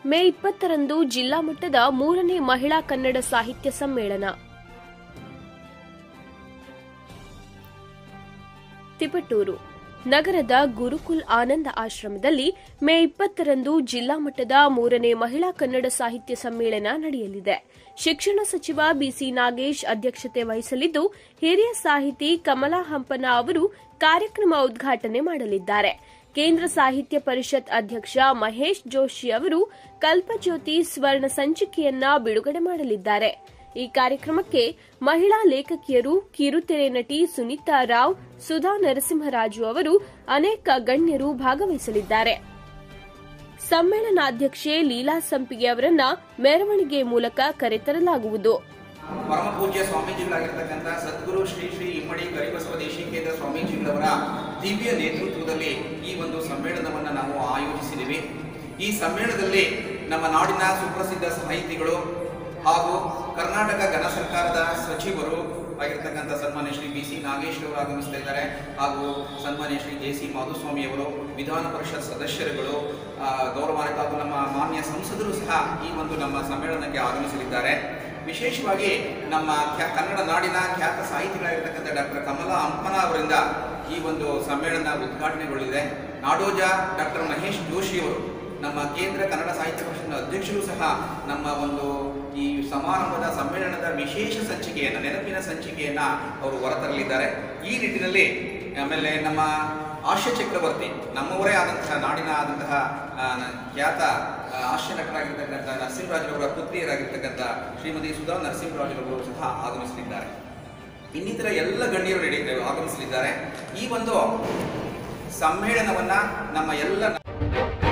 ಮೇ ಇಪ್ಪತ್ತರಂದು ಜಿಲ್ಲಾ ಮಟ್ಟದ ಮೂರನೇ ಮಹಿಳಾ ಕನ್ನಡ ಸಾಹಿತ್ಯ ಸಮ್ಮೇಳನ ತಿಪಟೂರು ನಗರದ ಗುರುಕುಲ್ ಆನಂದ ಆಶ್ರಮದಲ್ಲಿ ಮೇ ಇಪ್ಪತ್ತರಂದು ಜಿಲ್ಲಾ ಮಟ್ಟದ ಮೂರನೇ ಮಹಿಳಾ ಕನ್ನಡ ಸಾಹಿತ್ಯ ಸಮ್ಮೇಳನ ನಡೆಯಲಿದೆ ಶಿಕ್ಷಣ ಸಚಿವ ಬಿಸಿ ನಾಗೇಶ್ ಅಧ್ಯಕ್ಷತೆ ವಹಿಸಲಿದ್ದು ಹಿರಿಯ ಸಾಹಿತಿ ಕಮಲಾ ಹಂಪನ ಅವರು ಕಾರ್ಯಕ್ರಮ ಉದ್ಘಾಟನೆ ಮಾಡಲಿದ್ದಾರೆ ಕೇಂದ್ರ ಸಾಹಿತ್ಯ ಪರಿಷತ್ ಅಧ್ಯಕ್ಷ ಮಹೇಶ್ ಜೋಶಿ ಅವರು ಕಲ್ಪಜ್ಯೋತಿ ಸ್ವರ್ಣ ಸಂಚಿಕೆಯನ್ನ ಬಿಡುಗಡೆ ಮಾಡಲಿದ್ದಾರೆ ಈ ಕಾರ್ಯಕ್ರಮಕ್ಕೆ ಮಹಿಳಾ ಲೇಖಕಿಯರು ಕಿರುತೆರೆ ನಟಿ ಸುನೀತಾ ರಾವ್ ಸುಧಾ ನರಸಿಂಹರಾಜು ಅವರು ಅನೇಕ ಗಣ್ಯರು ಭಾಗವಹಿಸಲಿದ್ದಾರೆ ಸಮ್ಮೇಳನಾಧ್ಯಕ್ಷೆ ಲೀಲಾ ಸಂಪಿಗೆ ಅವರನ್ನ ಮೆರವಣಿಗೆ ಮೂಲಕ ಕರೆತರಲಾಗುವುದು ಪರಮ ಪೂಜ್ಯ ಸ್ವಾಮೀಜಿಗಳಾಗಿರ್ತಕ್ಕಂಥ ಸದ್ಗುರು ಶ್ರೀ ಶ್ರೀ ಇಮ್ಮಡಿ ಕರಿಬಸವ ದೇಶಿಕೇಂದ್ರ ಸ್ವಾಮೀಜಿಗಳವರ ದಿವ್ಯ ನೇತೃತ್ವದಲ್ಲಿ ಈ ಒಂದು ಸಮ್ಮೇಳನವನ್ನು ನಾವು ಆಯೋಜಿಸಿದ್ದೀವಿ ಈ ಸಮ್ಮೇಳನದಲ್ಲಿ ನಮ್ಮ ನಾಡಿನ ಸುಪ್ರಸಿದ್ಧ ಸಾಹಿತಿಗಳು ಹಾಗೂ ಕರ್ನಾಟಕ ಘನ ಸರ್ಕಾರದ ಸಚಿವರು ಆಗಿರ್ತಕ್ಕಂಥ ಸನ್ಮಾನ್ಯ ಶ್ರೀ ಬಿ ಸಿ ನಾಗೇಶ್ ಅವರು ಆಗಮಿಸ್ತಾ ಇದ್ದಾರೆ ಹಾಗೂ ಸನ್ಮಾನ್ಯ ಶ್ರೀ ಜೆ ಸಿ ಮಾಧುಸ್ವಾಮಿ ಅವರು ವಿಧಾನ ಪರಿಷತ್ ಸದಸ್ಯರುಗಳು ಆ, ಗೌರವಾನ್ವಿತ ಹಾಗೂ ನಮ್ಮ ಮಾನ್ಯ ಸಂಸದರು ಸಹ ಈ ಒಂದು ನಮ್ಮ ಸಮ್ಮೇಳನಕ್ಕೆ ಆಗಮಿಸಲಿದ್ದಾರೆ ವಿಶೇಷವಾಗಿ ನಮ್ಮ ಖ್ಯಾ- ಕನ್ನಡ ನಾಡಿನ ಖ್ಯಾತ ಸಾಹಿತಿಗಳಾಗಿರ್ತಕ್ಕಂಥ ಡಾಕ್ಟರ್ ಕಮಲಾ ಹಂಪನ ಅವರಿಂದ ಈ ಒಂದು ಸಮ್ಮೇಳನ ಉದ್ಘಾಟನೆಗೊಳ್ಳಿದೆ ನಾಡೋಜ ಡಾಕ್ಟರ್ ಮಹೇಶ್ ಜೋಶಿ ಅವರು ನಮ್ಮ ಕೇಂದ್ರ ಕನ್ನಡ ಸಾಹಿತ್ಯ ಪರಿಷತ್ನ ಅಧ್ಯಕ್ಷರು ಸಹ ನಮ್ಮ ಒಂದು ಈ ಸಮಾರಂಭದ ಸಮ್ಮೇಳನದ ವಿಶೇಷ ಸಂಚಿಕೆಯನ್ನು ನೆನಪಿನ ಸಂಚಿಕೆಯನ್ನು ಅವರು ಹೊರತರಲಿದ್ದಾರೆ ಈ ನಿಟ್ಟಿನಲ್ಲಿ ಆಮೇಲೆ ನಮ್ಮ ಹಾಸ್ಯ ಚಕ್ರವರ್ತಿ ನಮ್ಮವರೇ ಆದಂತಹ ನಾಡಿನ ಆದಂತಹ ಆ, ನ- ಖ್ಯಾತ ಆ, ಹಾಸ್ಯ ನಟರಾಗಿರ್ತಕ್ಕಂಥ ನರಸಿಂಹರಾಜರವರ ಪುತ್ರಿಯರಾಗಿರ್ತಕ್ಕಂಥ ಶ್ರೀಮತಿ ಸುಧಾ ನರಸಿಂಹರಾಜರವರು ಸಹ ಆಗಮಿಸಲಿದ್ದಾರೆ ಇನ್ನಿತರ ಎಲ್ಲ ಗಣ್ಯರು ನಡೀತಾರೆ ಆಗಮಿಸಲಿದ್ದಾರೆ ಈ ಒಂದು ಸಮ್ಮೇಳನವನ್ನ ನಮ್ಮ ಎಲ್ಲ